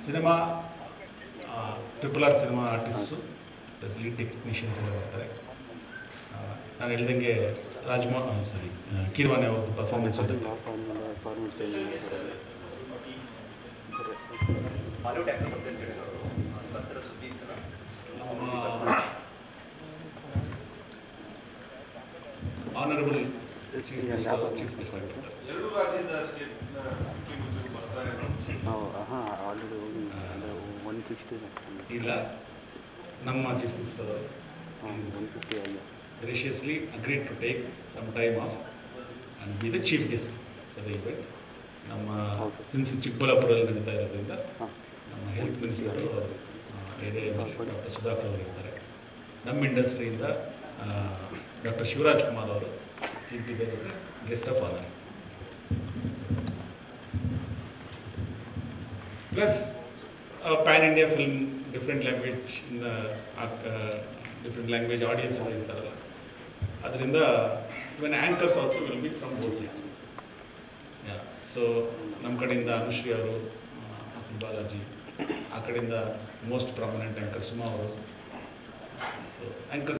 Cinema triple R cinema artist plus lead technicians ಎಲ್ಲ ಬರ್ತಾರೆ ಆ, ನಾನು ಹೇಳ್ದಂಗೆ ರಾಜ್ಮೋಹನ್ ಸಾರಿ ಕೀರ್ವಾಣಿ ಅವ್ರದ್ದು ಪರ್ಫಾರ್ಮೆನ್ಸ್ ಇರುತ್ತೆ ಬಾಲಿವುಡ್ ಆ್ಯಕ್ಟರ್ ಬರ್ತಾರೆ ಅಂತ ಹೇಳಿದ್ರು ಅವರು ಬರ್ತಿರೋ ಸುದ್ದಿ ಇತ್ತಲ್ಲ honourable chief guest chief guest ಆಗಿರ್ತಾರೆ ಎರಡು ರಾಜ್ಯದ ಸ್ಟೇಟ್ ಮುಖ್ಯಮಂತ್ರಿಗಳು ಬರ್ತಾರೆ ಅನ್ನೋ ನಾವು ಹಾಂ ಆಲ್ರೆಡಿ ಹೋಗಿ ಅಂದರೆ ಒನ್ ಸಿಕ್ಸ್ಟಿ ಇಲ್ಲ ನಮ್ಮ ಚೀಫ್ ಮಿನಿಸ್ಟರ್ ಹಾಂ ಒನ್ ಫಿಫ್ಟಿ ಆಗಿ graciously agreed to take some time off and be the chief guest for the event. ನಮ್ಮ Okay. ಸಿನ್ಸ್ ಚಿಕ್ಕಬಳ್ಳಾಪುರಲ್ಲಿ ನಡೀತಾ ಇರೋದ್ರಿಂದ ಹಾಂ ನಮ್ಮ health minister area doctor Sudhakar ಅವರು ಇರ್ತಾರೆ ನಮ್ಮ ಇಂಡಸ್ಟ್ರಿಯಿಂದ ಡಾಕ್ಟರ್ ಶಿವರಾಜ್ ಕುಮಾರ್ ಅವರು ಇದ್ದಾರೆ guest of honour plus pan India film different language ಇಂದ ಡಿಫ್ರೆಂಟ್ ಲ್ಯಾಂಗ್ವೇಜ್ ಆಡಿಯನ್ಸ್ ಎಲ್ಲ ಇರ್ತಾರಲ್ಲ ಅದರಿಂದ even anchors also will be from both sides so ನಮ್ಮ ಕಡೆಯಿಂದ ಅನುಶ್ರೀ ಅವರು ಅಬ್ದುಲ್ ಬಾಲಾಜಿ ಆ ಕಡೆಯಿಂದ ಮೋಸ್ಟ್ ಪ್ರಾಮಿನೆಂಟ್ ಆ್ಯಂಕರ್ ಸುಮಾ ಅವರು ಸೊ ಆ್ಯಂಕರ್